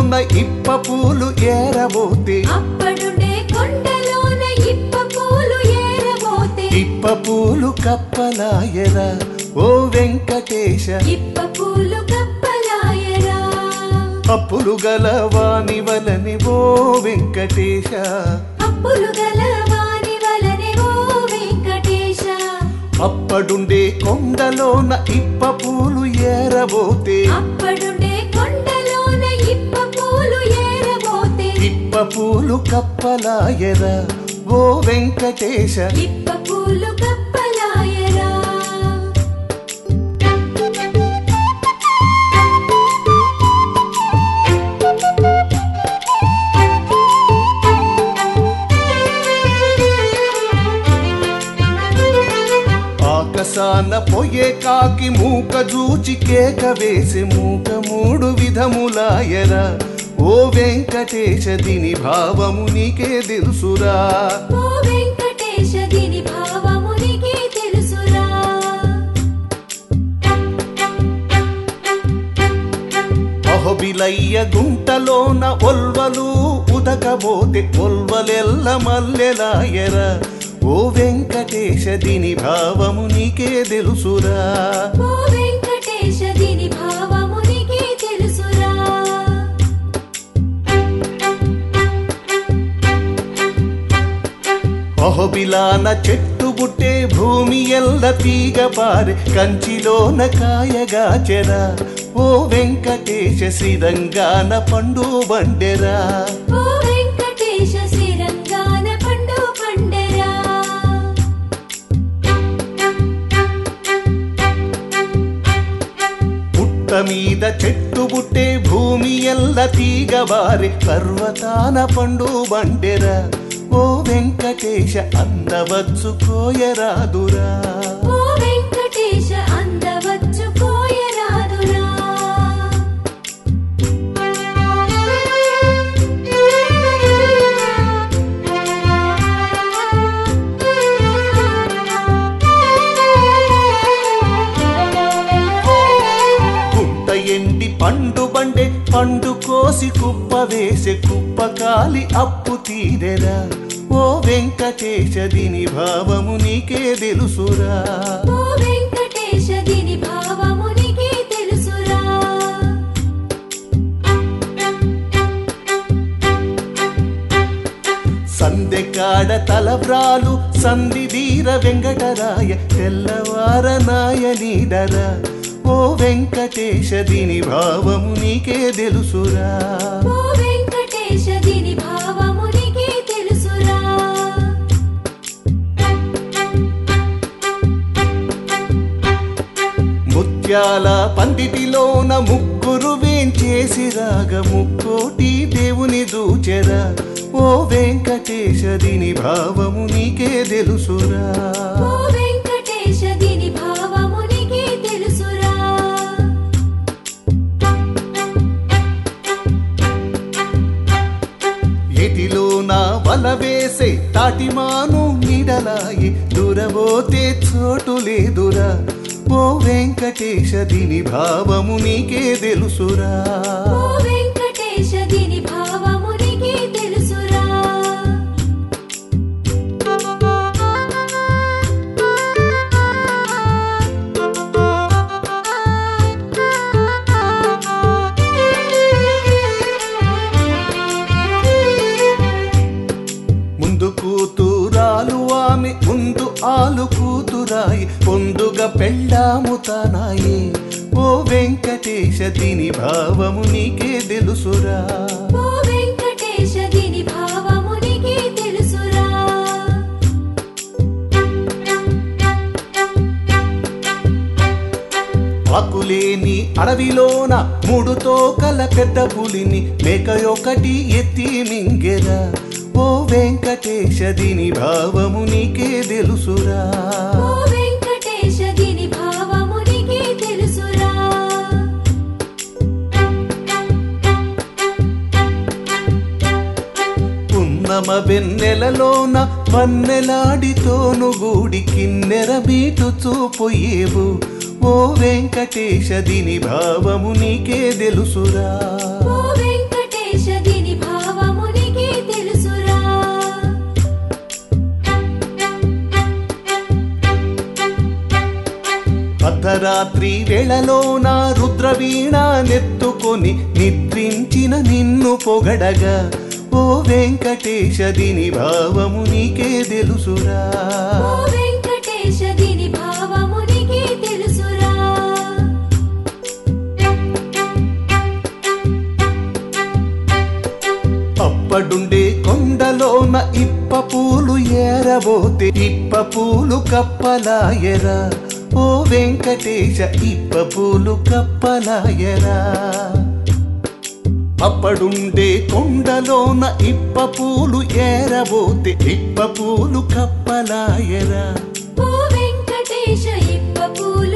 కొండలోన ఇప్ప పూలు ఏరబోతే అప్పుడుండే కొండలోన ఇప్ప పూలు ఏరబోతే ఇప్ప పూలు కప్పలాయరా ఓ వెంకటేశ ఇప్ప పూలు కప్పలాయరా అప్పులు గల వాని వలని ఓ వెంకటేశ అప్పులు గల వాని వలనే ఓ వెంకటేశ అప్పడుండే కొండలోన ఇప్ప పూలు ఏరబోతే అప్పుడుండే కొండలోన ఇప్ప పూలు ఏరబోతే ఇప్ప పూలు కప్పలాయరా ఓ వెంకటేశ ఇప్ప పూలు కప్పలాయరా ఆకసాన పొయ్యే కాకి మూక జూచి కేక వేసి మూక మూడు విధములాయరా ఓ వెంకటేశ దీని భావము నీకే తెలుసురా ఓ వెంకటేశ దీని భావము నీకే తెలుసురా అహోబిలయ్య గుంటలోన ఒల్వలు ఉదకబోతే ఒల్వలెల్ల మల్లెలాయరా ఓ వెంకటేశ దీని భావము నీకే తెలుసురా ఓ వెంకటేశ దీని భావము నీకే తెలుసురా అహోబిలాన చెట్టు బుట్టే భూమి ఎల్ల తీగ పారె కంచిలోన కాయగా చెరా ఓ వెంకటేశ శ్రీరంగాన పండు బండెరా ఓ వెంకటేశ శ్రీరంగాన పండు పండరా పుట్ట మీద చెట్టు బుట్టే భూమి ఎల్ల తీగ బారి పర్వతాన పండు బండెరా ఓ వెంకటేశ అందవచ్చు కోయరాదురా ఓ వెంకటేశ అందవచ్చు కోయరాదురా గుంట ఎండి పండు బండే పండు కోసి కుప్ప వేసే కుప్ప కాలి అప్పు తీరెరా ఓ వెంకటేశ దీని భావము నీకే తెలుసురా ఓ వెంకటేశ దీని భావము నీకే తెలుసురా సందెకాడ తలవ్రాలు సంధిదీర వెంకటరాయ తెల్లవారనాయ నీడరా ఓ వెంకటేశ దీని భావము నీకే తెలుసురా ఓ వెంకటేశ దీని భావము నీకే తెలుసురా ముత్యాల పందిటిలోన ముగ్గురు వేంచేసి రాగ ముక్కోటి దేవుని దూచెరా ఓ వెంకటేశ దీని భావము నీకే తెలుసురా ఓ వెంకటేశ దీని భావము నీకే తెలుసురా ఎటిలోన వల వేసే తాటిమాను నిడలాయి దూరబోతే చోటు లేదురా ఓ వెంకటేశ దీని భావము నీకే తెలుసురా ఓ వెంకటేశ దీని భావము నీకే తెలుసురా ముందు కూతురాలు ఆమె ముందు ఆలు కూతురాయి పొందుగా పెళ్ళాము తానాయి ఓ వెంకటేశ దీని భావము నీకే తెలుసురా ఓ వెంకటేశ దీని భావము నీకే తెలుసురా ఆకులేని అడవిలోన మూడు తోకల పెద్ద పులిని మేకయొకటి ఎత్తి మింగెరా ఓ వెంకటేశ దీని భావము నీకే తెలుసురా ఓ వెంకటేశ దీని భావము నీకే తెలుసురా పున్నమ వెన్నెలలోన వన్నెలాడితోను గూడి కిన్నెర మీటు చూపోయేవు ఓ వెంకటేశ దీని భావము నీకే తెలుసురా ఓ వెంకటేశ అర్ధరాత్రి వేళలో నా రుద్రవీణ నెత్తుకొని నిద్రించిన నిన్ను పొగడగా ఓ వెంకటేశ దీని భావము నీకే తెలుసురా ఓ వెంకటేశ దీని భావము నీకే తెలుసురా అప్పడుండే కొండలోన ఇప్ప పూలు ఏరబోతే ఇప్ప పూలు కప్పలాయరా ఓ వెంకటేశ ఇప్ప పూలు కప్పలాయరా అప్పడుండే కొండలోన ఇప్ప పూలు ఏరబోతే ఇప్ప పూలు కప్పలాయరా ఓ వెంకటేశ ఇప్ప పూలు